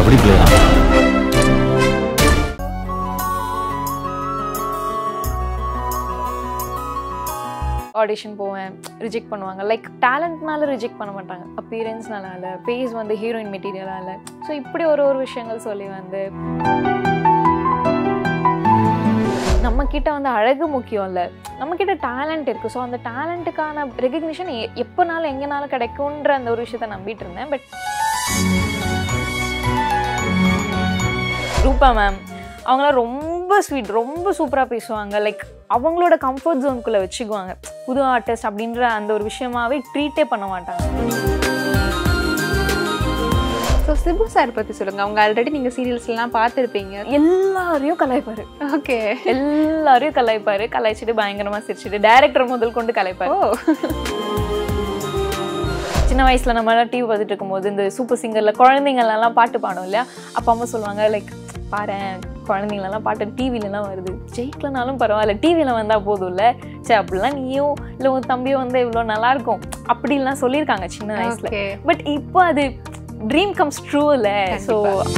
கபடி பிளேயரா ஆடிஷன் போவேன் ரிஜெக்ட் பண்ணுவாங்க லைக் டேலண்ட்னால ரிஜெக்ட் பண்ண மாட்டாங்க அப்பியரன்ஸ்னால இல்லை ஃபேஸ் வந்து ஹீரோயின் மெட்டீரியலாக இல்லை ஸோ இப்படி ஒரு ஒரு விஷயங்கள் சொல்லி வந்து நம்ம கிட்ட வந்து அழகு முக்கியம் இல்லை நம்ம கிட்ட டேலண்ட் இருக்கு ஸோ அந்த டேலண்ட்டுக்கான ரெகக்னிஷன் எப்போனாலும் எங்கேனாலும் கிடைக்கும்ன்ற அந்த ஒரு விஷயத்த நம்பிட்டு இருந்தேன் பட் ரூபா மேம் அவங்களாம் ரொம்ப ஸ்வீட் ரொம்ப சூப்பராக பேசுவாங்க லைக் அவங்களோட கம்ஃபர்ட் ஜோனுக்குள்ளே வச்சுக்குவாங்க புது ஆர்டிஸ்ட் அப்படின்ற அந்த ஒரு விஷயமாவே ட்ரீட்டே பண்ண மாட்டாங்க ஸோ சிபு சார் பற்றி சொல்லுங்கள் அவங்க ஆல்ரெடி நீங்கள் சீரியல்ஸ்லாம் பார்த்துருப்பீங்க எல்லாரையும் கலாய்ப்பாரு ஓகே எல்லாரையும் கலாய்ப்பாரு கலாய்ச்சிட்டு பயங்கரமா சிரிச்சிட்டு டைரக்டர் முதல் கொண்டு கலாய்ப்பாரு ஓ சின்ன வயசுல நம்ம எல்லாம் டிவி பார்த்துட்டு இருக்கும்போது இந்த சூப்பர் சிங்கர்ல குழந்தைங்களெல்லாம் பாட்டு பாடும் இல்லையா அப்பா அம்மா சொல்லுவாங்க லைக் பாரு குழந்தைங்களெல்லாம் பாட்டு டிவிலலாம் வருது ஜெயிக்கலனாலும் பரவாயில்ல டிவியில் வந்தால் போதும்ல சரி அப்படிலாம் நீயும் இல்லை உன் தம்பியும் வந்து இவ்வளோ நல்லா இருக்கும் அப்படிலாம் சொல்லியிருக்காங்க சின்ன வயசுல ஓகே பட் இப்போ அது ட்ரீம் கம்ஸ் ட்ரூ இல்லை ஸோ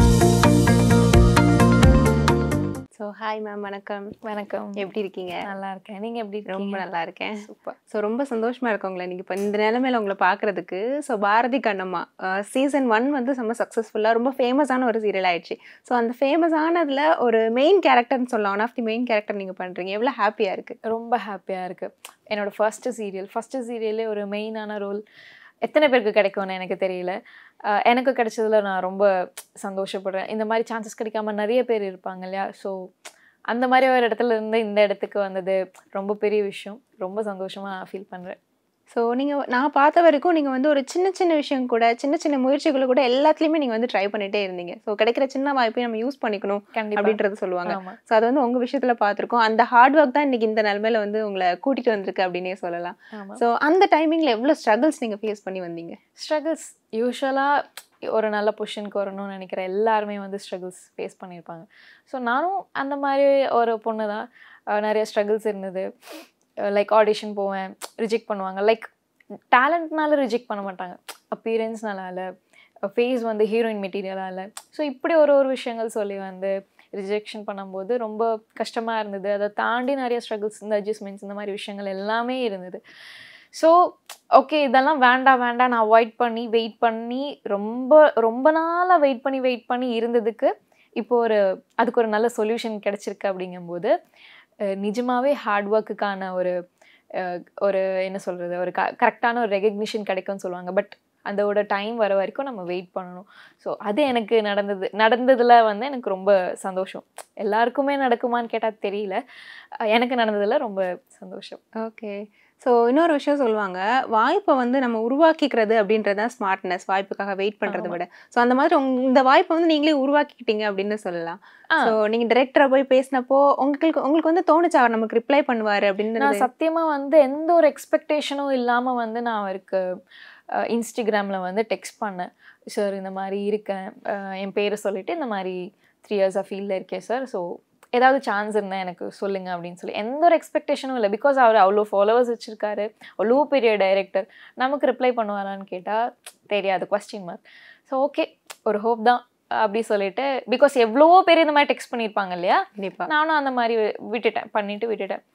ஸோ ஹாய் மேம் வணக்கம் வணக்கம் எப்படி இருக்கீங்க நல்லா இருக்கேன் நீங்க எப்படி ரொம்ப இருக்கீங்க நல்லா இருக்கேன் சூப்பர் ஸோ ரொம்ப சந்தோஷமா இருக்கு உங்களை நீங்கள் இப்போ இந்த நிலைமையில உங்களை பார்க்கறதுக்கு so Bharathi Kannamma season one வந்து செம்ம சக்ஸஸ்ஃபுல்லாக ரொம்ப ஃபேமஸான ஒரு சீரியல் ஆயிடுச்சு ஸோ அந்த ஃபேமஸானதில் ஒரு மெயின் கேரக்டர்னு சொல்லலாம் one of the main character நீங்கள் பண்ணுறீங்க எவ்வளோ ஹாப்பியாக இருக்குது ரொம்ப ஹாப்பியாக இருக்கு என்னோட ஃபர்ஸ்ட் சீரியல் ஃபர்ஸ்ட் சீரியலே ஒரு மெயினான ரோல் எத்தனை பேருக்கு கிடைக்கும்னு எனக்கு தெரியல அஹ் எனக்கு கிடைச்சதுல நான் ரொம்ப சந்தோஷப்படுறேன் இந்த மாதிரி சான்சஸ் கிடைக்காம நிறைய பேர் இருப்பாங்க இல்லையா ஸோ அந்த மாதிரி ஒரு இடத்துல இருந்து இந்த இடத்துக்கு வந்தது ரொம்ப பெரிய விஷயம் ரொம்ப சந்தோஷமாக ஃபீல் பண்ணுறேன் ஸோ நீங்கள் நான் பார்த்த வரைக்கும் நீங்கள் வந்து ஒரு சின்ன சின்ன விஷயம் கூட சின்ன சின்ன முயற்சிகளை கூட எல்லாத்துலேயுமே நீங்கள் வந்து ட்ரை பண்ணிட்டே இருந்தீங்க ஸோ கிடைக்கிற சின்ன வாய்ப்பையும் நம்ம யூஸ் பண்ணிக்கணும் கண்டிப்பாக அப்படின்றது சொல்லுவாங்க ஆமாம் ஸோ அது வந்து உங்கள் விஷயத்தில் பார்த்துருக்கோம் அந்த ஹார்ட் ஒர்க் தான் இன்னைக்கு இந்த நிலமையில வந்து உங்களை கூட்டிகிட்டு வந்திருக்கு அப்படின்னே சொல்லலாம் ஆமாம் ஸோ அந்த டைமிங்கில் எவ்வளோ ஸ்ட்ரகிள்ஸ் நீங்கள் ஃபேஸ் பண்ணி வந்தீங்க ஸ்ட்ரகிள்ஸ் யூஸ்வலாக ஒரு நல்ல பொசிஷனுக்கு வரணும்னு நினைக்கிற எல்லாருமே வந்து ஸ்ட்ரகிள்ஸ் ஃபேஸ் பண்ணியிருப்பாங்க ஸோ நானும் அந்த மாதிரி ஒரு பொண்ணு தான் அஹ் நிறைய ஸ்ட்ரகிள்ஸ் இருந்தது லைக் ஆடிஷன் போவேன் ரிஜெக்ட் பண்ணுவாங்க லைக் டேலண்ட்னால ரிஜெக்ட் பண்ண மாட்டாங்க அப்பியரன்ஸ்னால இல்லை ஃபேஸ் வந்து ஹீரோயின் மெட்டீரியலாக இல்லை ஸோ இப்படி ஒரு ஒரு விஷயங்கள் சொல்லி வந்து ரிஜெக்ஷன் பண்ணும்போது ரொம்ப கஷ்டமாக இருந்தது அதை தாண்டி நிறைய ஸ்ட்ரகிள்ஸ் இந்த அட்ஜஸ்ட்மெண்ட்ஸ் இந்த மாதிரி விஷயங்கள் எல்லாமே இருந்தது ஸோ ஓகே இதெல்லாம் வேண்டாம் வேண்டாம் நான் அவாய்ட் பண்ணி வெயிட் பண்ணி ரொம்ப ரொம்ப நாளாக வெயிட் பண்ணி வெயிட் பண்ணி இருந்ததுக்கு இப்போ ஒரு அதுக்கு ஒரு நல்ல சொல்யூஷன் கிடச்சிருக்கு அப்படிங்கும்போது அஹ், நிஜமாவே ஹார்ட் ஒர்க்குக்கான ஒரு அஹ், ஒரு என்ன சொல்கிறது ஒரு க கரெக்டான ஒரு ரெகக்னிஷன் கிடைக்கும்னு சொல்லுவாங்க பட் அதோட டைம் வர வரைக்கும் நம்ம வெயிட் பண்ணணும் ஸோ அது எனக்கு நடந்தது நடந்ததில் வந்து எனக்கு ரொம்ப சந்தோஷம் எல்லாருக்குமே நடக்குமான்னு கேட்டால் தெரியல அஹ், எனக்கு நடந்ததில் ரொம்ப சந்தோஷம் ஓகே ஸோ இன்னொரு விஷயம் சொல்லுவாங்க வாய்ப்பை வந்து நம்ம உருவாக்கிக்கிறது அப்படின்றது தான் ஸ்மார்ட்னஸ் வாய்ப்புக்காக வெயிட் பண்ணுறதை ஆமா. விட ஸோ அந்த மாதிரி உங்க இந்த வாய்ப்பை வந்து நீங்களே உருவாக்கிக்கிட்டீங்க அப்படின்னு சொல்லலாம் ஆ. ஸோ நீங்கள் டிரெக்டராக போய் பேசினப்போ உங்களுக்கு உங்களுக்கு வந்து தோணுச்சு அவர் நமக்கு ரிப்ளை பண்ணுவார் அப்படின்னு நான் சத்தியமா வந்து எந்த ஒரு எக்ஸ்பெக்டேஷனும் இல்லாம வந்து நான் அவருக்கு இன்ஸ்டாகிராம்ல வந்து டெக்ஸ்ட் பண்ணேன் சார் இந்த மாதிரி இருக்கேன் அஹ் என் பேரை சொல்லிட்டு இந்த மாதிரி த்ரீ இயர்ஸாக ஃபீல்டில் இருக்கேன் சார் ஸோ ஏதாவது சான்ஸ் இருந்தால் எனக்கு சொல்லுங்க அப்படின்னு சொல்லி எந்த ஒரு எக்ஸ்பெக்டேஷனும் இல்லை பிகாஸ் அவர் அவ்வளோ ஃபாலோவர்ஸ் வச்சிருக்காரு அவ்வளோ பெரிய டைரக்டர் நமக்கு ரிப்ளை பண்ணுவாரான்னு கேட்டால் தெரியாது கொஸ்டின் மார்க் ஸோ ஓகே ஒரு ஹோப் தான் அப்படி சொல்லிட்டு பிகாஸ் எவ்வளவோ பேர் இந்த மாதிரி டெக்ஸ்ட் பண்ணியிருப்பாங்க இல்லையா கண்டிப்பாக நானும் அந்த மாதிரி வி- விட்டுட்டேன் பண்ணிட்டு விட்டுட்டேன்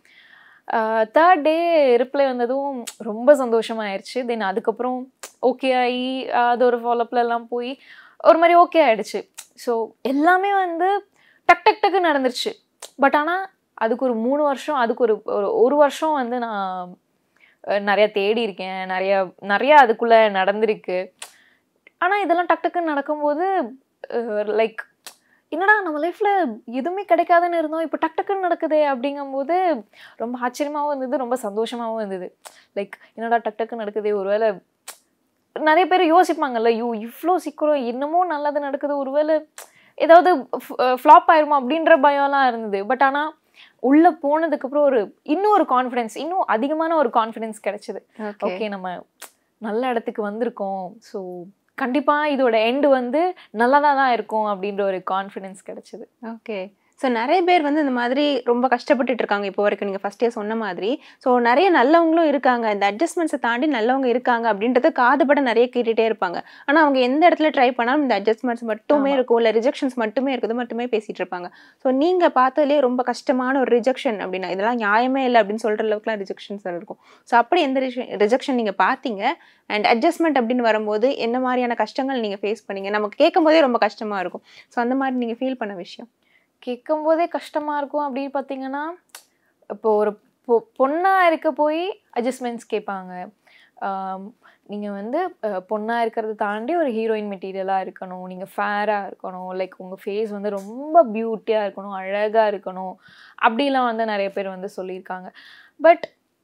தேர்ட் டே ரிப்ளை வந்ததும் ரொம்ப சந்தோஷமாயிருச்சு தென் அதுக்கப்புறம் ஓகே ஆகி அது ஒரு ஃபாலோப்பில் எல்லாம் போய் ஒரு மாதிரி ஓகே ஆயிடுச்சு ஸோ எல்லாமே வந்து டக் டக் டக்கு நடந்துருச்சு பட் ஆனால் அதுக்கு ஒரு மூணு வருஷம் அதுக்கு ஒரு ஒரு ஒரு வருஷம் வந்து நான் அஹ், நிறைய தேடி இருக்கேன் நிறைய நிறைய அதுக்குள்ளே நடந்திருக்கு ஆனால் இதெல்லாம் டக் டக்குன்னு நடக்கும்போது லைக் என்னடா நம்ம லைஃப்பில் எதுவுமே கிடைக்காதுன்னு இருந்தோம் இப்போ டக் டக்குன்னு நடக்குதே அப்படிங்கும்போது ரொம்ப ஆச்சரியமாகவும் இருந்தது ரொம்ப சந்தோஷமாகவும் இருந்தது லைக் என்னடா டக் டக்குன்னு நடக்குதே ஒருவேளை நிறைய பேர் யோசிப்பாங்கல்ல ஐயோ இவ்வளோ சீக்கிரம் இன்னமும் நல்லது நடக்குது ஒருவேளை ஏதாவது ஃப்ளாப் ஆயிருமா அப்படின்ற பயம்லாம் இருந்தது பட் ஆனால் உள்ளே போனதுக்கப்புறம் ஒரு இன்னும் ஒரு கான்ஃபிடென்ஸ் இன்னும் அதிகமான ஒரு கான்ஃபிடென்ஸ் கிடைச்சது ஓகே ஓகே நம்ம நல்ல இடத்துக்கு வந்திருக்கோம் ஸோ கண்டிப்பாக இதோட எண்டு வந்து நல்லதாக தான் இருக்கும் அப்படின்ற ஒரு கான்ஃபிடென்ஸ் கிடைச்சது ஓகே ஸோ நிறைய பேர் வந்து இந்த மாதிரி ரொம்ப கஷ்டப்பட்டுட்டு இருக்காங்க இப்போ வரைக்கும் நீங்கள் ஃபஸ்ட்டே சொன்ன மாதிரி ஸோ நிறைய நல்லவங்களும் இருக்காங்க இந்த அட்ஜஸ்ட்மெண்ட்ஸை தாண்டி நல்லவங்க இருக்காங்க அப்படின்றத காதுபட நிறைய கேட்டுகிட்டே இருப்பாங்க ஆனால் அவங்க எந்த இடத்துல ட்ரை பண்ணாலும் இந்த அட்ஜஸ்ட்மெண்ட்ஸ் மட்டுமே ஆமா. இருக்கும் இல்லை ரிஜெக்ஷன்ஸ் மட்டுமே இருக்குது மட்டுமே பேசிட்டு இருப்பாங்க ஸோ நீங்கள் பார்த்ததுலேயே ரொம்ப கஷ்டமான ஒரு ரிஜெக்ஷன் அப்படின்னா இதெல்லாம் நியாயமே இல்லை அப்படின்னு சொல்கிற அளவுக்குலாம் ரிஜெக்ஷன்ஸ் இருக்கும் ஸோ அப்படி எந்த ரிஜெக்ஷன் நீங்கள் பார்த்தீங்க அண்ட் அட்ஜஸ்ட்மெண்ட் அப்படின்னு வரும்போது என்ன மாதிரியான கஷ்டங்கள் நீங்கள் ஃபேஸ் பண்ணீங்க நமக்கு கேட்கும் போதே ரொம்ப கஷ்டமாக இருக்கும் ஸோ அந்த மாதிரி நீங்கள் ஃபீல் பண்ண விஷயம் கேட்கும் போதே கஷ்டமா இருக்கும் அப்படின்னு பார்த்தீங்கன்னா இப்போ ஒரு பொ பொண்ணாக இருக்க போய் அட்ஜஸ்ட்மெண்ட்ஸ் கேட்பாங்க நீங்கள் வந்து பொண்ணாக இருக்கிறத தாண்டி ஒரு ஹீரோயின் மெட்டீரியலாக இருக்கணும் நீங்கள் ஃபேராக இருக்கணும் லைக் உங்கள் ஃபேஸ் வந்து ரொம்ப பியூட்டியாக இருக்கணும் அழகாக இருக்கணும் அப்படிலாம் வந்து நிறைய பேர் வந்து சொல்லியிருக்காங்க பட்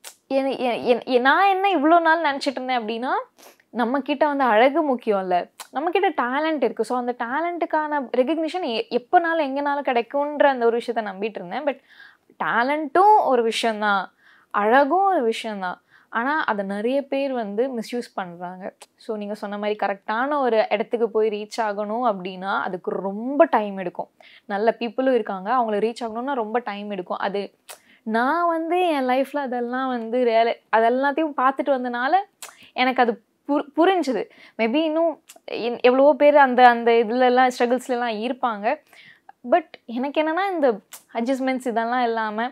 நான் என்ன இவ்வளோ நாள் நினச்சிட்டு இருந்தேன் அப்படின்னா நம்ம கிட்ட வந்து அழகு முக்கியம் இல்லை நம்ம கிட்ட டேலண்ட் இருக்குது ஸோ அந்த டேலண்ட்டுக்கான ரெகக்னிஷன் எப்போனாலும் எங்கேனாலும் கிடைக்குன்ற அந்த ஒரு விஷயத்த நம்பிட்டு இருந்தேன் பட் டேலண்ட்டும் ஒரு விஷயந்தான் அழகும் ஒரு விஷயந்தான் ஆனால் அதை நிறைய பேர் வந்து மிஸ்யூஸ் பண்ணுறாங்க ஸோ நீங்கள் சொன்ன மாதிரி கரெக்டான ஒரு இடத்துக்கு போய் ரீச் ஆகணும் அப்படின்னா அதுக்கு ரொம்ப டைம் எடுக்கும் நல்ல பீப்புளும் இருக்காங்க அவங்கள ரீச் ஆகணும்னா ரொம்ப டைம் எடுக்கும் அது நான் வந்து என் லைஃப்பில் அதெல்லாம் வந்து ரியல அதெல்லாத்தையும் பார்த்துட்டு வந்தனால எனக்கு அது புர் புரிஞ்சுது மேபி இன்னும் என்- எவ்வளவோ பேர் அந்த அந்த இதுலலாம் ஸ்ட்ரகிள்ஸ்லாம் இருப்பாங்க பட் எனக்கு என்னென்னா இந்த அட்ஜஸ்ட்மெண்ட்ஸ் இதெல்லாம் இல்லாமல்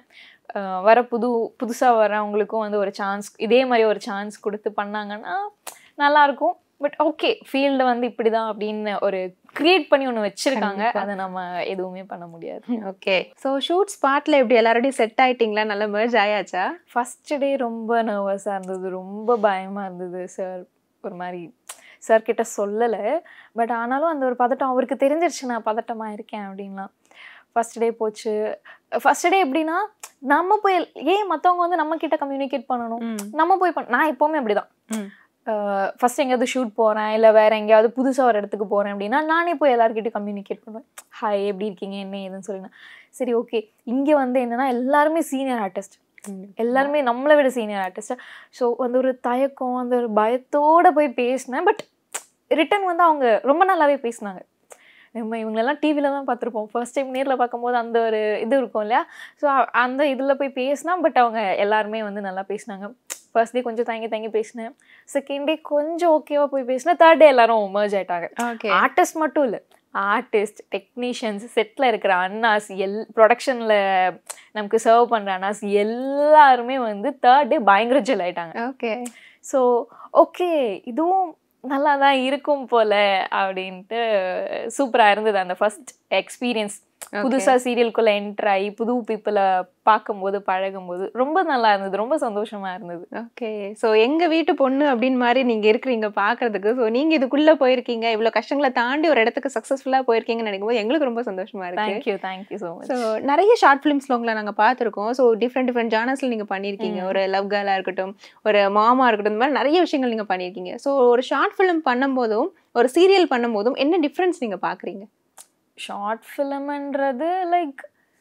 வர புது புதுசாக வரவங்களுக்கும் வந்து ஒரு சான்ஸ் இதே மாதிரி ஒரு சான்ஸ் கொடுத்து பண்ணாங்கன்னா நல்லாயிருக்கும் பட் ஓகே ஃபீல்டு வந்து இப்படி தான் அப்படின்னு ஒரு கிரியேட் பண்ணி ஒன்று வச்சுருக்காங்க கண்டிப்பா. அதை நம்ம எதுவுமே பண்ண முடியாது ஓகே ஸோ ஷூட் ஸ்பாட்டில் எப்படி எல்லாரோடையும் செட் ஆயிட்டீங்களா நல்லா மெர்ஜ் ஆயாச்சா ஃபஸ்ட் டே ரொம்ப நர்வஸாக இருந்தது ரொம்ப பயமாக இருந்தது சார் ஒரு மாதிரி சார் கிட்ட சொல்லலை பட் ஆனாலும் அந்த ஒரு பதட்டம் அவருக்கு தெரிஞ்சிருச்சு நான் பதட்டமாக இருக்கேன் அப்படின்லாம் ஃபஸ்ட் டே போச்சு ஃபஸ்ட் டே எப்படின்னா நம்ம போய் ஏன் மற்றவங்க வந்து நம்ம கிட்ட கம்யூனிகேட் பண்ணணும் நம்ம போய் பண்ண நான் எப்போவுமே அப்படிதான் ம். ஃபர்ஸ்ட் எங்கேயாவது ஷூட் போகிறேன் இல்லை வேற எங்கேயாவது புதுசாக ஒரு இடத்துக்கு போகிறேன் அப்படின்னா நானே போய் எல்லாருக்கிட்டையும் கம்யூனிகேட் பண்ணுவேன் ஹாய் எப்படி இருக்கீங்க என்ன ஏதுன்னு சொல்லினா சரி ஓகே இங்கே வந்து என்னன்னா எல்லாருமே சீனியர் ஆர்டிஸ்ட் எல்லாருமே நம்மளை விட சீனியர் ஆர்டிஸ்ட் ஸோ வந்து ஒரு தயக்கம் அந்த ஒரு பயத்தோட போய் பேசினேன் பட் ரிட்டன் வந்து அவங்க ரொம்ப நல்லாவே பேசினாங்க நம்ம இவங்களெல்லாம் டிவியில் தான் பார்த்துருப்போம் ஃபர்ஸ்ட் டைம் நேரில் பார்க்கும்போது அந்த ஒரு இது இருக்கும் இல்லையா ஸோ அந்த இதில் போய் பேசினா பட் அவங்க எல்லாருமே வந்து நல்லா பேசினாங்க ஃபர்ஸ்ட் டே கொஞ்சம் தயங்கி தயங்கி பேசினேன் செகண்ட் டே கொஞ்சம் ஓகேவா போய் பேசினேன் தேர்ட் டே எல்லாரும் மர்ஜ் ஆயிட்டாங்க ஓகே ஆர்டிஸ்ட் மட்டும் இல்லை ஆர்டிஸ்ட் டெக்னீஷியன்ஸ் செட்டில் இருக்கிற அண்ணாஸ் எல் ப்ரொடக்ஷனில் நமக்கு சர்வ் பண்ணுற அண்ணாஸ் எல்லாருமே வந்து தேர்ட் டே பயங்கர ஜெல் ஆயிட்டாங்க ஓகே ஸோ ஓகே இதுவும் நல்லா தான் இருக்கும் போல அப்படின்ட்டு சூப்பராக இருந்தது அந்த ஃபர்ஸ்ட் எக்ஸ்பீரியன்ஸ் புதுசாக சீரியலுக்குள்ளே என்டர் ஆகி புது பீப்புளை பார்க்கும்போது பழகும்போது ரொம்ப நல்லா இருந்தது ரொம்ப சந்தோஷமா இருந்தது ஓகே ஸோ எங்க வீட்டு பொண்ணு அப்படின்னு மாதிரி நீங்க இருக்கிறீங்க பார்க்கிறதுக்கு ஸோ நீங்க இதுக்குள்ள போயிருக்கீங்க இவ்வளோ கஷ்டங்களை தாண்டி ஒரு இடத்துக்கு சக்ஸஸ்ஃபுல்லாக போயிருக்கீங்கன்னு நினைக்கும் போது எங்களுக்கு ரொம்ப சந்தோஷமா இருக்கு thank you thank you so much so நிறைய ஷார்ட் ஃபிலிம்ஸ்ல உங்களை நாங்கள் பார்த்துருக்கோம் ஸோ டிஃப்ரெண்ட் டிஃப்ரெண்ட் ஜானர்ஸ்ல நீங்க பண்ணியிருக்கீங்க ம். ஒரு லவ் கேர்ளாக இருக்கட்டும் ஒரு மாமா இருக்கட்டும் இந்த மாதிரி நிறைய விஷயங்கள் நீங்க பண்ணியிருக்கீங்க ஸோ ஒரு ஷார்ட் ஃபிலிம் பண்ணும்போதும் ஒரு சீரியல் பண்ணும்போதும் என்ன டிஃப்ரென்ஸ் நீங்க பார்க்குறீங்க ஷார்ட் ஃபிலிம்ன்றது லைக்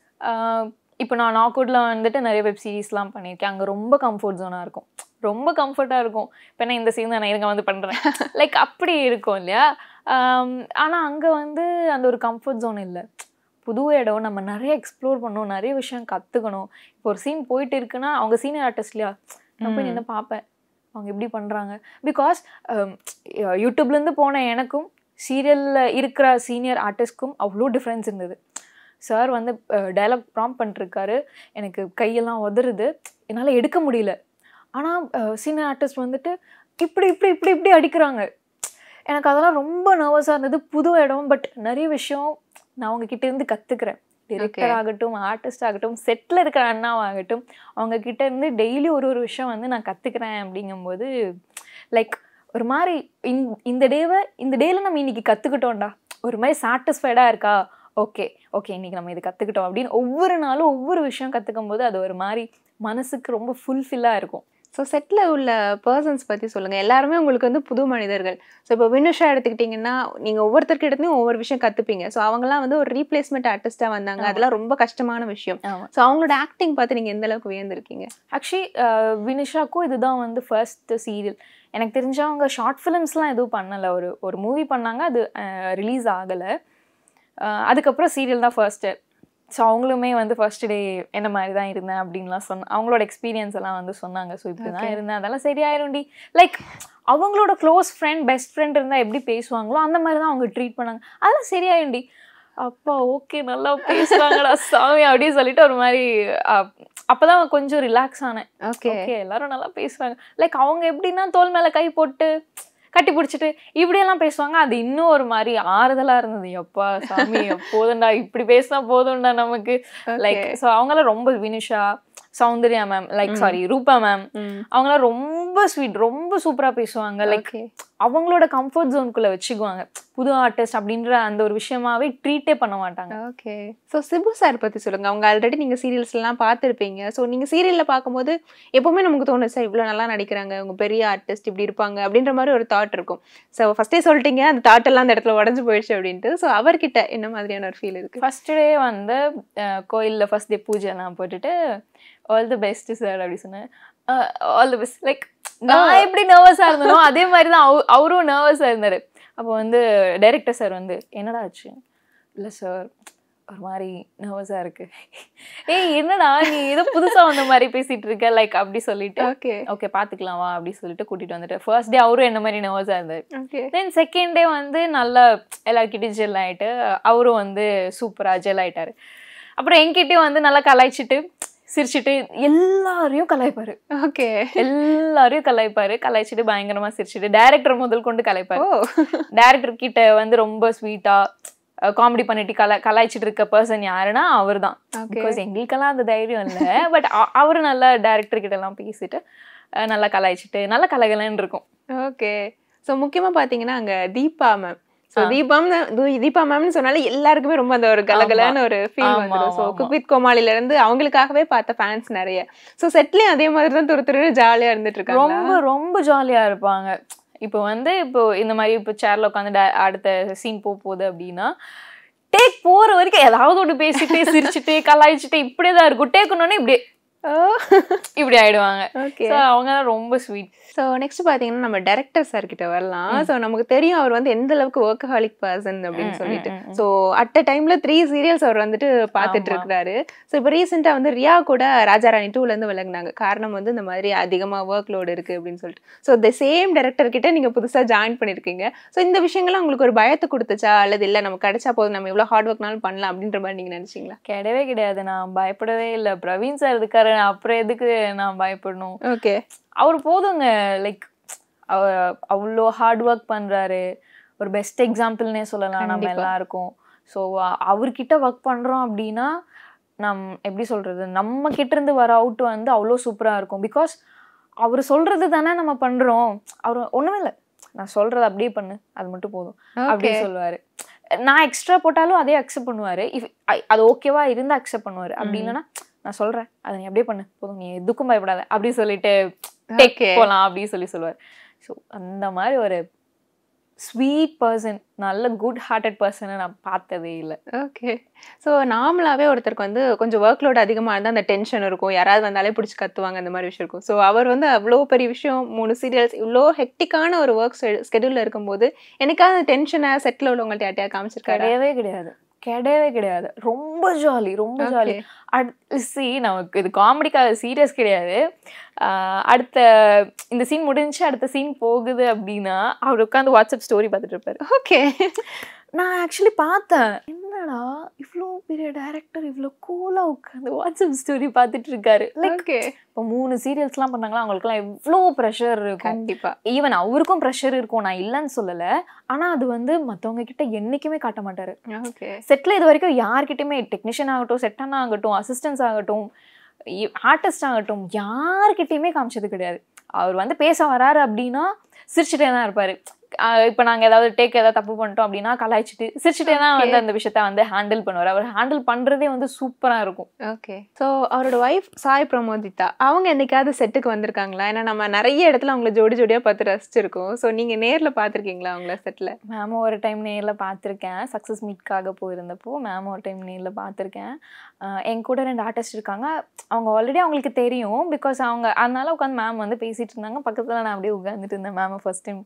இப்போ நான் நாக்வுட்டில் வந்துட்டு நிறைய வெப் சீரிஸ்லாம் பண்ணியிருக்கேன் அங்கே ரொம்ப கம்ஃபர்ட் ஜோனாக இருக்கும் ரொம்ப கம்ஃபர்ட்டாக இருக்கும் இப்போ நான் இந்த சீன் நான் இருங்க வந்து பண்ணுறேன் லைக் அப்படி இருக்கும் இல்லையா ஆனால் அங்கே வந்து அந்த ஒரு கம்ஃபர்ட் ஜோன் இல்லை புது இடம் நம்ம நிறைய எக்ஸ்ப்ளோர் பண்ணணும் நிறைய விஷயம் கற்றுக்கணும் இப்போ ஒரு சீன் போயிட்டு இருக்குன்னா அவங்க சீனியர் ஆர்டிஸ்ட் இல்லையா நான் போய் ம். நின்று பார்ப்பேன் அவங்க எப்படி பண்ணுறாங்க பிகாஸ் யூடியூப்லேருந்து போன எனக்கும் சீரியலில் இருக்கிற சீனியர் ஆர்டிஸ்ட்க்கும் அவ்வளோ டிஃப்ரென்ஸ் இருந்தது சார் வந்து டைலாக் ப்ராம்ப் பண்ணிருக்காரு எனக்கு கையெல்லாம் உதறுது என்னால் எடுக்க முடியல ஆனால் சீனியர் ஆர்டிஸ்ட் வந்துட்டு இப்படி இப்படி இப்படி இப்படி அடிக்கிறாங்க எனக்கு அதெல்லாம் ரொம்ப நர்வஸாக இருந்தது புது இடம் பட் நிறைய விஷயம் நான் அவங்க கிட்ட இருந்து கற்றுக்கிறேன் டிரெக்டர் ஆகட்டும் ஆர்டிஸ்ட் ஆகட்டும் செட்டில் இருக்கிற அண்ணாவாகட்டும் அவங்க கிட்ட இருந்து டெய்லி ஒரு ஒரு விஷயம் வந்து நான் கற்றுக்கிறேன் அப்படிங்கும்போது லைக் ஒரு மாதிரி இந்த இந்த டேவை இந்த டேல நம்ம இன்னைக்கு கற்றுக்கிட்டோம்டா ஒரு மாதிரி சாட்டிஸ்ஃபைடாக இருக்கா ஓகே ஓகே இன்னைக்கு நம்ம இது கற்றுக்கிட்டோம் அப்படின்னு ஒவ்வொரு நாளும் ஒவ்வொரு விஷயம் கற்றுக்கும் போது அது ஒரு மாதிரி மனசுக்கு ரொம்ப ஃபுல்ஃபில்லாக இருக்கும் ஸோ செட்டில் உள்ள பர்சன்ஸ் பற்றி சொல்லுங்கள் எல்லாருமே உங்களுக்கு வந்து புது மனிதர்கள் ஸோ இப்போ வினுஷா எடுத்துக்கிட்டிங்கன்னா நீங்கள் ஒவ்வொருத்தர்கிட்டயும் ஒவ்வொரு விஷயம் கற்றுப்பீங்க ஸோ அவங்கலாம் வந்து ஒரு ரீப்ளேஸ்மெண்ட் ஆர்டிஸ்ட்டாக வந்தாங்க ஆமா. அதெல்லாம் ரொம்ப கஷ்டமான விஷயம் ஆமாம் ஸோ அவங்களோட ஆக்டிங் பார்த்து நீங்கள் எந்த அளவுக்கு வியந்திருக்கீங்க ஆக்சுவலி வினிஷாக்கும் இதுதான் வந்து ஃபர்ஸ்ட் சீரியல் எனக்கு தெரிஞ்சவங்க ஷார்ட் ஃபிலிம்ஸ்லாம் எதுவும் பண்ணலை ஒரு ஒரு மூவி பண்ணாங்க அது ரிலீஸ் ஆகலை அதுக்கப்புறம் சீரியல் தான் ஃபர்ஸ்ட்டு ஸோ அவங்களுமே வந்து ஃபர்ஸ்ட் டே என்ன மாதிரி தான் இருந்தேன் அப்படின்லாம் சொன்ன அவங்களோட எக்ஸ்பீரியன்ஸ் எல்லாம் வந்து சொன்னாங்க ஸோ இப்படி தான் Okay. இருந்தேன் அதெல்லாம் சரியாயிரும்டி லைக் அவங்களோட க்ளோஸ் ஃப்ரெண்ட் பெஸ்ட் ஃப்ரெண்ட் இருந்தால் எப்படி பேசுவாங்களோ அந்த மாதிரி தான் அவங்க ட்ரீட் பண்ணாங்க அதெல்லாம் சரியாயிரும்டி அப்பா ஓகே நல்லா பேசுறாங்கடா சாமி அப்படின்னு சொல்லிட்டு ஒரு மாதிரி அப்- அப்பதான் கொஞ்சம் ரிலாக்ஸ் ஆனேன் ஓகே ஓகே எல்லாரும் நல்லா பேசுறாங்க லைக் அவங்க எப்படின்னா தோல் மேல கை போட்டு கட்டி பிடிச்சிட்டு இப்படியெல்லாம் பேசுவாங்க அது இன்னும் ஒரு மாதிரி ஆறுதலா இருந்தது எப்பா சாமி போதும்டா இப்படி பேசினா போதும்டா நமக்கு லைக் ஸோ அவங்களாம் ரொம்ப Vinisha Soundarya ma'am like sorry Roopa ma'am அவங்களாம் ரொம்ப ஸ்வீட் ரொம்ப சூப்பரா பேசுவாங்க லைக் ஓகே அவங்களோட கம்ஃபர்ட் ஜோனுக்குள்ள வச்சுக்குவாங்க புது ஆர்டிஸ்ட் அப்படின்ற அந்த ஒரு விஷயமாவே ட்ரீட்டே பண்ண மாட்டாங்க ஓகே ஸோ சிபு சார் பற்றி சொல்லுங்க அவங்க ஆல்ரெடி நீங்கள் சீரியல்ஸ்லாம் பார்த்துருப்பீங்க ஸோ நீங்கள் சீரியலில் பார்க்கும்போது எப்போவுமே நமக்கு தோணும் சார் இவ்வளோ நல்லா நடிக்கிறாங்க அவங்க பெரிய ஆர்டிஸ்ட் இப்படி இருப்பாங்க அப்படின்ற மாதிரி ஒரு தாட் இருக்கும் ஸோ ஃபஸ்ட்டே சொல்லிட்டீங்க அந்த தாட் எல்லாம் அந்த இடத்துல உடஞ்சு போயிடுச்சு அப்படின்ட்டு ஸோ அவர்கிட்ட என்ன மாதிரியான ஒரு ஃபீல் இருக்கு ஃபர்ஸ்ட் டே வந்து அஹ், கோயில்ல ஃபர்ஸ்ட் டே பூஜைலாம் போட்டுட்டு ஆல் தி பெஸ்ட் சார் அப்படி சொன்னேன் ஆல் தி பெஸ்ட் லைக் நான் எப்படி நர்வஸாக இருந்தனோ அதே மாதிரி தான் அவ அவரும் நர்வஸாக இருந்தார் அப்போ வந்து டைரக்டர் சார் வந்து என்னடா ஆச்சு இல்லை சார் ஒரு மாதிரி நர்வஸாக இருக்கு ஏய் என்னடா நீ ஏதோ புதுசாக வந்த மாதிரி பேசிட்டு இருக்க லைக் அப்படி சொல்லிட்டு ஓகே ஓகே பார்த்துக்கலாம் வா அப்படி சொல்லிட்டு கூட்டிட்டு வந்துட்டு ஃபர்ஸ்ட் டே அவரும் என்ன மாதிரி நர்வஸாக இருந்தார் ஓகே தென் செகண்ட் டே வந்து நல்லா எல்லார்கிட்டயும் ஜெல் ஆயிட்டு அவரும் வந்து சூப்பராக ஜெல் ஆயிட்டாரு அப்புறம் என்கிட்டயும் வந்து நல்லா கலாய்ச்சிட்டு சிரிச்சிட்டு எல்லாரையும் கலாய்ப்பாரு ஓகே எல்லாரையும் கலாய்ப்பாரு கலாய்ச்சிட்டு பயங்கரமா சிரிச்சிட்டு டேரக்டர் முதல் கொண்டு கலாய்ப்பாரு ஓ டேரக்டர் கிட்ட வந்து ரொம்ப ஸ்வீட்டா காமெடி பண்ணிட்டு கலா கலாய்ச்சிட்டு இருக்க பர்சன் யாருன்னா அவர் தான் ஓகே பிகாஸ் எங்களுக்கெல்லாம் அந்த தைரியம் இல்லை பட் அவரு நல்லா டேரக்டர் கிட்ட எல்லாம் பேசிட்டு அஹ், நல்லா கலாய்ச்சிட்டு நல்லா கலகலன்னு இருக்கும் ஓகே ஸோ முக்கியமாக பார்த்தீங்கன்னா அங்கே தீபா மேம் ஸோ ஆ. தீபம் தீபா மேம்னு சொன்னாலே எல்லாருக்குமே ரொம்ப அந்த ஒரு கலகலான ஒரு ஃபீல் ஆமா, வந்துடும் ஸோ ஆமா, குக் வித் கோமாளில இருந்து அவங்களுக்காகவே பார்த்த ஃபேன்ஸ் நிறைய ஸோ செட்லேயும் அதே மாதிரி தான் துரு துரு ஜாலியாக இருந்துட்டு இருக்காங்க ரொம்ப ரொம்ப ஜாலியா இருப்பாங்க இப்போ வந்து இப்போ இந்த மாதிரி இப்போ சேர்ல உட்காந்து அடுத்த சீன் போக போகுது அப்படின்னா டேக் போற வரைக்கும் ஏதாவது ஒன்று பேசிட்டு சிரிச்சுட்டு கலாய்ச்சிட்டு இப்படியே தான் இருக்கும் டேக்குனோடனே இப்படி இப்படி ஆயிடுவாங்க ஓகே ஸோ அவங்க ரொம்ப ஸ்வீட் ஸோ நெக்ஸ்ட் பார்த்தீங்கன்னா நம்ம டைரக்டர் சார் கிட்ட வரலாம் ஸோ நமக்கு தெரியும் அவர் வந்து எந்த அளவுக்கு ஒர்க்கஹாலிக் பர்சன் அப்படின்னு ம், சொல்லிட்டு ம், ம். ஸோ அட் அ டைம்ல த்ரீ சீரியல்ஸ் அவர் வந்துட்டு பார்த்துட்டு ஆமா. இருக்கிறாரு ஸோ இப்போ ரீசெண்டாக வந்து ரியா கூட ராஜாராணி டூலேருந்து விலகுனாங்க காரணம் வந்து இந்த மாதிரி அதிகமாக ஒர்க் லோடு இருக்கு அப்படின்னு சொல்லிட்டு ஸோ த சேம் டைரக்டர் கிட்ட நீங்க புதுசா ஜாயின் பண்ணிருக்கீங்க ஸோ இந்த விஷயங்கள்லாம் உங்களுக்கு ஒரு பயத்தை கொடுத்துச்சா அல்லது இல்லை நம்ம கிடைச்சா போதும் நம்ம எவ்வளோ ஹார்ட் ஒர்க்னாலும் பண்ணலாம் அப்படின்ற மாதிரி நீங்க நினைச்சீங்களா கிடையவே கிடையாது நான் பயப்படவே இல்லை பிரவீன் சார் இருக்காரு அப்புறம் எதுக்கு நான் பயப்படணும் ஓகே அவர் போதுங்க லைக் அவர் அவ்வளோ ஹார்ட் ஒர்க் பண்றாரு ஒரு பெஸ்ட் எக்ஸாம்பிள்னே சொல்லலாம் நம்ம கண்டிப்பா. எல்லாருக்கும் ஸோ அவர்கிட்ட ஒர்க் பண்றோம் அப்படின்னா நம் எப்படி சொல்றது நம்ம கிட்ட இருந்து வர அவுட் வந்து அவ்வளோ சூப்பரா இருக்கும் பிகாஸ் அவர் சொல்றது தானே நம்ம பண்றோம் அவர் ஒண்ணுமே இல்லை நான் சொல்றது அப்படியே பண்ணு அது மட்டும் போதும் அப்படி ஓகே சொல்லுவாரு நான் எக்ஸ்ட்ரா போட்டாலும் அதே அக்செப்ட் பண்ணுவாரு இஃப் அது ஓகேவா இருந்தா அக்செப்ட் பண்ணுவாரு அப்படி ம். இல்லைன்னா நான் சொல்றேன் அதை நீ அப்படியே பண்ணு போதும் நீ எதுக்கும் பயப்படாத அப்படி சொல்லிட்டு டேக் ஓகே போலாம் அப்படின்னு சொல்லி சொல்லுவார் ஸோ அந்த மாதிரி ஒரு ஸ்வீட் பர்சன் நல்ல குட் ஹார்ட்டட் பர்சனை நான் பார்த்ததே இல்லை ஓகே ஸோ நார்மலாகவே ஒருத்தருக்கு வந்து கொஞ்சம் ஒர்க் லோட் அதிகமாக இருந்தால் அந்த டென்ஷன் இருக்கும் யாராவது வந்தாலே பிடிச்சி கத்துவாங்க அந்த மாதிரி விஷயம் இருக்கும் ஸோ அவர் வந்து அவ்வளோ பெரிய விஷயம் மூணு சீரியல்ஸ் இவ்வளோ ஹெக்டிக்கான ஒரு ஒர்க் ஸ்கெடியூலில் இருக்கும்போது எனக்காவது டென்ஷனை செட்டில் உள்ளவங்கள்ட்ட யார்ட்டையா காமிச்சிருக்காரு கிடையவே கிடையாது கிடையவே கிடையாது ரொம்ப ஜாலி ரொம்ப ஜாலி சி நமக்கு இது காமெடிக்காக சீரியஸ் கிடையாது ஆஹ் அடுத்த இந்த சீன் முடிஞ்சு அடுத்த சீன் போகுது அப்படின்னா அவர் உட்காந்து வாட்ஸ்அப் ஸ்டோரி பார்த்துட்டு இருப்பாரு ஓகே நான் ஆக்சுவலி பார்த்தேன் என்னடா இவ்வளோ பெரிய டைரக்டர் இவ்வளோ கூலாக உட்காந்து வாட்ஸ்அப் ஸ்டோரி பார்த்துட்டு இருக்காரு லைக் ஓகே இப்போ மூணு சீரியல்ஸ்லாம் பண்ணாங்களா அவங்களுக்குலாம் எவ்வளோ ப்ரெஷர் இருக்கும் கண்டிப்பா ஈவன் அவருக்கும் ப்ரெஷர் இருக்கும் நான் இல்லைன்னு சொல்லலை ஆனால் அது வந்து மற்றவங்க கிட்ட என்றைக்குமே காட்ட மாட்டாரு ஓகே செட்டில் இது வரைக்கும் யார்கிட்டயுமே டெக்னீஷியன் ஆகட்டும் செட்டான ஆகட்டும் அசிஸ்டன்ஸ் ஆகட்டும் ஆர்டிஸ்ட் ஆகட்டும் யார்கிட்டயுமே காமிச்சது கிடையாது அவர் வந்து பேச வராரு அப்படின்னா சிரிச்சுட்டே தான் இருப்பாரு இப்போ நாங்கள் ஏதாவது டேக் ஏதாவது தப்பு பண்ணிட்டோம் அப்படின்னா கலாய்ச்சிட்டு சிரிச்சுட்டே தான் வந்து அந்த விஷயத்த வந்து ஹேண்டில் பண்ணுவார் அவர் ஹேண்டில் பண்ணுறதே வந்து சூப்பராக இருக்கும் ஓகே ஸோ அவரோட ஒய்ஃப் சாய் பிரமோதிதா அவங்க என்னைக்காவது செட்டுக்கு வந்திருக்காங்களா ஏன்னா நம்ம நிறைய இடத்துல அவங்கள ஜோடி ஜோடியாக பார்த்து ரசிச்சிருக்கோம் ஸோ நீங்கள் நேரில் பார்த்துருக்கீங்களா அவங்கள செட்டில் மேம் ஒரு டைம் நேரில் பார்த்துருக்கேன் சக்ஸஸ் மீட்காக போயிருந்தப்போ மேம் ஒரு டைம் நேரில் பார்த்துருக்கேன் ஆஹ் என் கூட ரெண்டு ஆர்டிஸ்ட் இருக்காங்க அவங்க ஆல்ரெடி அவங்களுக்கு தெரியும் பிகாஸ் அவங்க அதனால உட்காந்து மேம் வந்து பேசிட்டு இருந்தாங்க பக்கத்தில் நான் அப்படியே உட்காந்துட்டு இருந்தேன் மேமை ஃபர்ஸ்ட் டைம்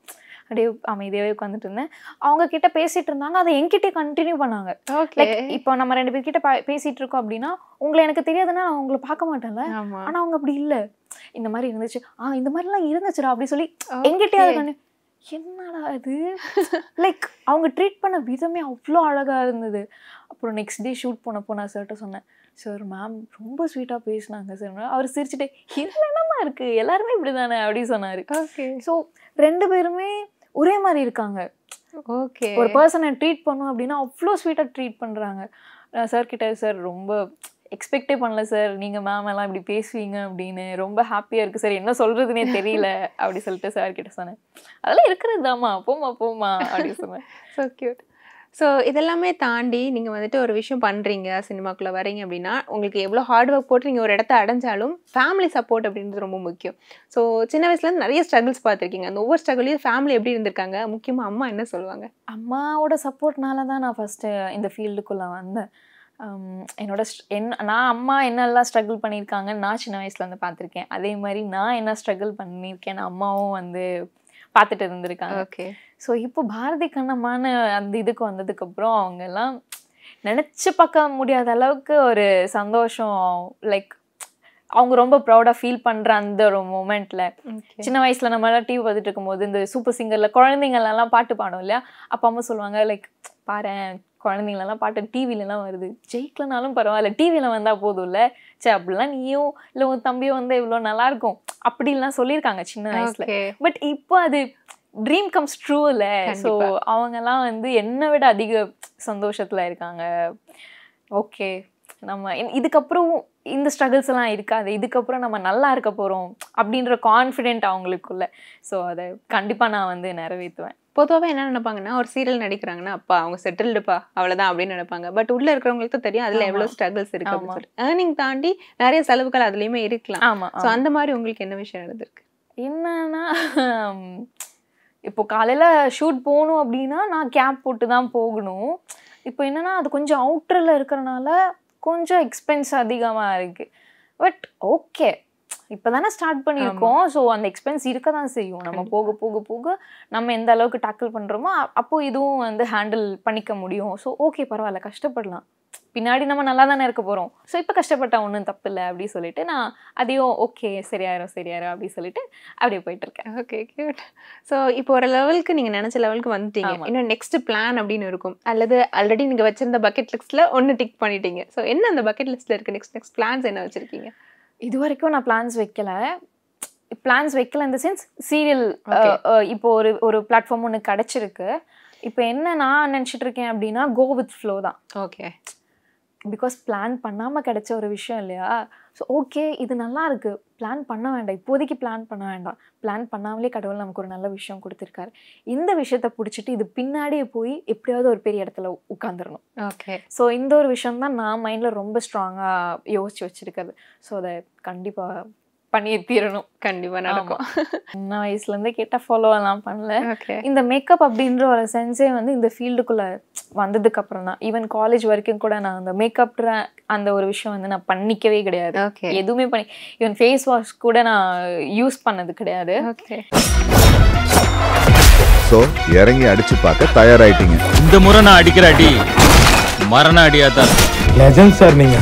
அப்படியே அமைதியாகவே உட்காந்துட்டு இருந்தேன் அவங்க கிட்ட பேசிட்டு இருந்தாங்க அதை என்கிட்டயே கண்டினியூ பண்ணாங்க ஓகே லைக் இப்போ நம்ம ரெண்டு பேர்கிட்ட பா- பேசிட்டு இருக்கோம் அப்படின்னா உங்களை எனக்கு தெரியாதுன்னா நான் உங்களை பார்க்க மாட்டேன்ல ஆமா ஆனா அவங்க அப்படி இல்ல இந்த மாதிரி இருந்துச்சு ஆ இந்த மாதிரிலாம் இருந்துச்சுடா அப்படி சொல்லி Okay. எங்கிட்டே அது கண்ணு என்னடா இது லைக் அவங்க ட்ரீட் பண்ண விதமே அவ்வளோ அழகா இருந்தது அப்புறம் நெக்ஸ்ட் டே ஷூட் போனப்போ நான் சார்கிட்ட சொன்னேன் சார் மேம் ரொம்ப ஸ்வீட்டாக பேசினாங்க சார் அவர் சிரிச்சுட்டு இதில் என்னமா இருக்கு எல்லாருமே இப்படி தானே அப்படி சொன்னார் ஓகே ஸோ ரெண்டு பேருமே ஒரே மாதிரி இருக்காங்க ஓகே ஒரு பர்சனை ட்ரீட் பண்ணோம் அப்படின்னா அவ்வளோ ஸ்வீட்டாக ட்ரீட் பண்ணுறாங்க சார் கிட்ட சார் ரொம்ப எக்ஸ்பெக்டே பண்ணல சார் நீங்கள் மேம் எல்லாம் இப்படி பேசுவீங்க அப்படின்னு ரொம்ப ஹாப்பியாக இருக்குது சார் என்ன சொல்கிறதுனே தெரியல அப்படி சொல்லிட்டு சார் கிட்ட சொன்னேன் அதெல்லாம் இருக்கிறது தாம்மா போமா போமா அப்படி சொன்னேன் ஸோ கியூட் ஸோ இதெல்லாமே தாண்டி நீங்கள் வந்துட்டு ஒரு விஷயம் பண்ணுறீங்க சினிமாக்குள்ளே வரீங்க அப்படின்னா உங்களுக்கு எவ்வளோ ஹார்ட் ஒர்க் போட்டு நீங்கள் ஒரு இடத்த அடைஞ்சாலும் ஃபேமிலி சப்போர்ட் அப்படின்றது ரொம்ப முக்கியம் ஸோ சின்ன வயசுலேருந்து நிறைய ஸ்ட்ரகிள்ஸ் பார்த்துருக்கீங்க அந்த ஒவ்வொரு ஸ்ட்ரகிளையும் ஃபேமிலி எப்படி இருந்திருக்காங்க முக்கியமாக அம்மா என்ன சொல்லுவாங்க அம்மாவோட சப்போர்ட்னால தான் நான் ஃபஸ்ட்டு இந்த ஃபீல்டுக்குள்ளே வந்தேன் உம், என்னோட str- என் நான் அம்மா என்னெல்லாம் ஸ்ட்ரகிள் பண்ணியிருக்காங்கன்னு நான் சின்ன வயசுல வந்து பார்த்துருக்கேன் அதே மாதிரி நான் என்ன ஸ்ட்ரகிள் பண்ணியிருக்கேன் அம்மாவும் வந்து பார்த்துட்டு இருந்திருக்காங்க ஓகே ஸோ இப்போ பாரதி கண்ணம்மான அந்த இதுக்கு வந்ததுக்கப்புறம் அவங்க எல்லாம் நினச்சி பார்க்க முடியாத அளவுக்கு ஒரு சந்தோஷம் லைக் அவங்க ரொம்ப ப்ரௌடாக ஃபீல் பண்ணுற அந்த ஒரு மூமெண்ட்டில் ஓகே சின்ன வயசுல நம்ம எல்லாம் டிவி பார்த்துட்டு இருக்கும்போது இந்த சூப்பர் சிங்கர்ல குழந்தைங்கள் எல்லாம் பாட்டு பாடும் இல்லையா அப்பா அம்மா சொல்லுவாங்க லைக் பாரேன் குழந்தைங்களெல்லாம் பாட்டு டிவில எல்லாம் வருது ஜெயிக்கலனாலும் பரவாயில்ல டிவில வந்தா போதும்ல சே அப்படிலாம் நீயும் இல்லை உன் தம்பியும் வந்து இவ்வளோ நல்லா இருக்கும் அப்படிலாம் சொல்லியிருக்காங்க சின்ன வயசுல ஓகே பட் இப்போ அது ட்ரீம் கம்ஸ் ட்ரூ இல்லை ஸோ கண்டிப்பா. அவங்கெல்லாம் வந்து என்னை விட அதிக சந்தோஷத்துல இருக்காங்க ஓகே நம்ம இன்- இதுக்கப்புறம் இந்த ஸ்ட்ரகிள்ஸ் எல்லாம் இருக்காது இதுக்கப்புறம் நம்ம நல்லா இருக்க போறோம் அப்படின்ற கான்ஃபிடென்ட் அவங்களுக்குள்ள ஸோ அதை கண்டிப்பா நான் வந்து நிறைவேற்றுவேன் பொதுவாகவே என்ன நினைப்பாங்கன்னா ஒரு சீரியல் நடிக்கிறாங்கன்னா அப்பா அவங்க செட்டில்டுப்பா அவ்வளோதான் அப்படின்னு நினைப்பாங்க பட் உள்ள இருக்கிறவங்களுக்கு தெரியும் அதுல ஆமா. எவ்வளோ ஸ்ட்ரகிள்ஸ் இருக்கு ஆமா. அப்படின்னு சொல்லி ஏர்னிங் தாண்டி நிறைய செலவுகள் அதுலயுமே இருக்கலாம் ஆமா ஸோ அந்த மாதிரி உங்களுக்கு என்ன விஷயம் நடந்திருக்கு என்னன்னா ஹம், இப்போ காலையில ஷூட் போகணும் அப்படின்னா நான் கேப் போட்டு தான் போகணும் இப்போ என்னன்னா அது கொஞ்சம் அவுட்டரில் இருக்கிறனால கொஞ்சம் எக்ஸ்பென்ஸ் அதிகமாக இருக்கு பட் ஓகே இப்போ தானே ஸ்டார்ட் பண்ணியிருக்கோம் ஸோ அந்த எக்ஸ்பென்ஸ் இருக்க தான் செய்யும் நம்ம கண்டிப்பா. போக போக போக நம்ம எந்த அளவுக்கு டேக்கிள் பண்ணுறோமோ அப்போ இதுவும் வந்து ஹேண்டில் பண்ணிக்க முடியும் ஸோ ஓகே பரவாயில்ல கஷ்டப்படலாம் பின்னாடி நம்ம நல்லா தானே இருக்க போகிறோம் ஸோ இப்போ கஷ்டப்பட்டா ஒன்றும் தப்பு இல்லை அப்படி சொல்லிட்டு நான் அதையும் ஓகே சரியாயிரும் சரியாயிரும் அப்படி சொல்லிட்டு அப்படியே போயிட்டு இருக்கேன் ஓகே கியூட் ஸோ இப்போ ஒரு லெவலுக்கு நீங்க நினைச்ச லெவலுக்கு வந்துட்டீங்க ஆமா. இன்னும் நெக்ஸ்ட் பிளான் அப்படின்னு இருக்கும் அல்லது ஆல்ரெடி நீங்க வச்சிருந்த பக்கெட் லிஸ்ட்ல ஒன்னு டிக் பண்ணிட்டீங்க ஸோ என்ன அந்த பக்கெட் லிஸ்ட்ல இருக்கு நெக்ஸ்ட் நெக்ஸ்ட் பிளான்ஸ் என்ன வச்சிருக்கீங்க இது வரைக்கும் நான் பிளான்ஸ் வைக்கல பிளான்ஸ் வைக்கல இந்த சென்ஸ் சீரியல் Okay. இப்போ ஒரு ஒரு பிளாட்ஃபார்ம் ஒன்று கிடச்சிருக்கு இப்போ என்ன நான் நினச்சிட்டு இருக்கேன் அப்படின்னா கோ வித் ஃப்ளோ தான் ஓகே பிகாஸ் பிளான் பண்ணாமல் கிடைச்ச ஒரு விஷயம் இல்லையா ஸோ ஓகே இது நல்லா இருக்கு பிளான் பண்ண வேண்டாம் இப்போதைக்கு பிளான் பண்ண வேண்டாம் பிளான் பண்ணாமலே கடவுள் நமக்கு ஒரு நல்ல விஷயம் கொடுத்துருக்காரு இந்த விஷயத்தை பிடிச்சிட்டு இது பின்னாடியே போய் எப்படியாவது ஒரு பெரிய இடத்துல உட்காந்துடணும் ஓகே ஸோ இந்த ஒரு விஷயம் தான் நான் மைண்டில் ரொம்ப ஸ்ட்ராங்காக யோசிச்சு வச்சிருக்கிறது ஸோ அதை கண்டிப்பாக பண்ணியே தீரணும் கண்டிப்பா நடக்கும் சின்ன வயசுலேருந்தே கேட்டால் ஃபாலோ எல்லாம் பண்ணல ஓகே இந்த மேக்கப் அப்படின்ற ஒரு சென்ஸே வந்து இந்த ஃபீல்டுக்குள்ளே வந்ததுக்கு அப்புறம் தான் ஈவன் காலேஜ் வரைக்கும் கூட நான் அந்த மேக்கப்ன்ற அந்த ஒரு விஷயம் வந்து நான் பண்ணிக்கவே கிடையாது ஓகே எதுவுமே பண்ணி ஈவன் ஃபேஸ் வாஷ் கூட நான் யூஸ் பண்ணது கிடையாது ஓகே ஸோ இறங்கி அடிச்சு பார்க்க தயாராயிட்டீங்க இந்த முறை நான் அடிக்கிற அடி மரண அடியா தான் லெஜண்ட் சார் நீங்க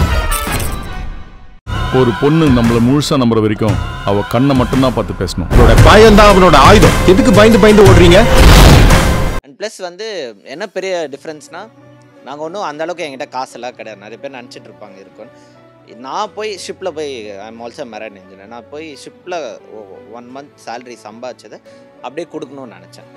ஒரு பொண்ணு நம்மள முழுசா நம்புற வரைக்கும் அவ கண்ணை மட்டும்தான் பார்த்து பேசணும் அவனோட பயம் தான் அவனோட ஆயுதம் எதுக்கு பயந்து பயந்து ஓடுறீங்க அண்ட் ப்ளஸ் வந்து என்ன பெரிய டிஃப்ரென்ஸ்னால் நாங்கள் ஒன்றும் அந்த அளவுக்கு என்கிட்ட காசெல்லாம் கிடையாது நிறைய பேர் நினச்சிட்டு இருப்பாங்க இருக்குன்னு நான் போய் ஷிப்பில் போய் I am also marine engineer நான் போய் ஷிப்பில் ஒன் மந்த் சேலரி சம்பாதிச்சதை அப்படியே கொடுக்கணும்னு நினச்சேன்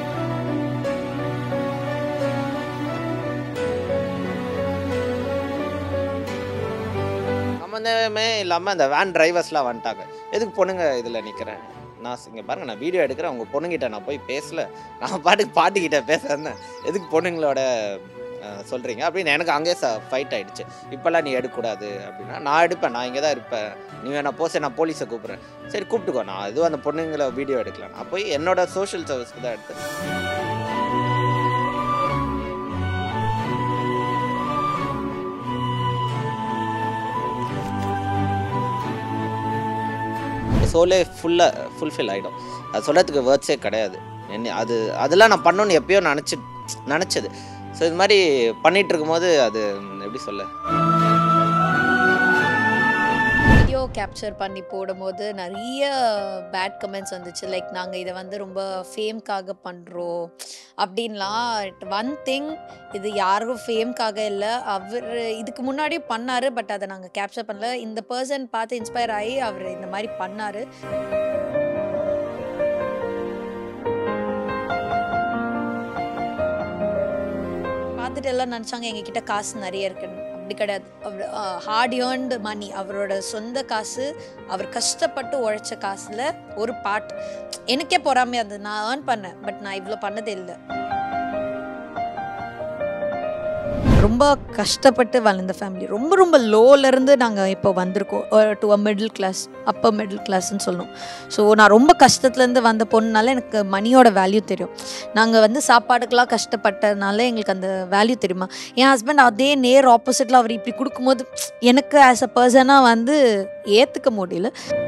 சம்மந்தமே இல்லாமல் அந்த வேன் டிரைவர்ஸ்லாம் வந்துட்டாங்க எதுக்கு பொண்ணுங்க இதில் நிற்கிறேன் நான் இங்கே பாருங்க நான் வீடியோ எடுக்கிறேன் உங்கள் பொண்ணுங்கிட்ட நான் போய் பேசல நான் பாட்டுக்கு பாட்டிக்கிட்ட பேசுறேன் எதுக்கு பொண்ணுங்களோட அஹ், சொல்றீங்க அப்படின்னு எனக்கு அங்கேயே ச ஃபைட் ஆயிடுச்சு இப்போல்லாம் நீ எடுக்கக்கூடாது அப்படின்னா நான் எடுப்பேன் நான் இங்கே தான் இருப்பேன் நீ வேணா போச நான் போலீஸை கூப்பிட்றேன் சரி கூப்பிட்டுக்கோ நான் எதுவும் அந்த பொண்ணுங்களை வீடியோ எடுக்கலாம் நான் போய் என்னோட சோஷியல் சர்வீஸ்க்கு தான் எடுத்தேன் சோலே ஃபுல்லாக ஃபுல்ஃபில் ஆகிடும் அது சொல்கிறதுக்கு வேர்ட்ஸே கிடையாது என்ன அது அதெல்லாம் நான் பண்ணணும்னு எப்பயோ நினச்சி நினச்சது ஸோ இது மாதிரி பண்ணிட்டு இருக்கும்போது அது எப்படி சொல்ல வீடியோ கேப்சர் பண்ணி போடும்போது நிறைய பேட் கமெண்ட்ஸ் வந்துச்சு லைக் நாங்கள் இதை வந்து ரொம்ப ஃபேம்க்காக பண்ணுறோம் அப்படின்லாம் ஒன் திங் இது யாரும் ஃபேம்க்காக இல்லை அவர் இதுக்கு முன்னாடி பண்ணார் பட் அதை நாங்கள் கேப்சர் பண்ணல இந்த பர்சன் பார்த்து இன்ஸ்பயர் ஆகி அவர் இந்த மாதிரி பண்ணார் பார்த்துட்டு எல்லாம் நினச்சாங்க எங்ககிட்ட காசு நிறைய இருக்குன்னு அப்படி கிடையாது அவர் ஹார்ட் ஏர்ன்டு மணி அவரோட சொந்த காசு அவர் கஷ்டப்பட்டு உழைச்ச காசில் ஒரு பார்ட் எனக்கே பொறாமையாக இருந்தது நான் ஏர்ன் பண்ணேன் பட் நான் இவ்வளோ பண்ணதே இல்லை ரொம்ப கஷ்டப்பட்டு வளர்ந்த ஃபேமிலி ரொம்ப ரொம்ப லோலேருந்து நாங்கள் இப்போ வந்திருக்கோம் to a middle class upper middle கிளாஸ்ன்னு சொல்லணும் ஸோ நான் ரொம்ப கஷ்டத்துலேருந்து வந்த பொண்ணுனால எனக்கு மணியோட வேல்யூ தெரியும் நாங்கள் வந்து சாப்பாடுக்கெல்லாம் கஷ்டப்பட்டதுனால எங்களுக்கு அந்த வேல்யூ தெரியுமா என் ஹஸ்பண்ட் அதே நேர் ஆப்போசிட்டில் அவர் இப்படி கொடுக்கும்போது எனக்கு ஆஸ் அ பர்சனாக வந்து ஏற்றுக்க முடியல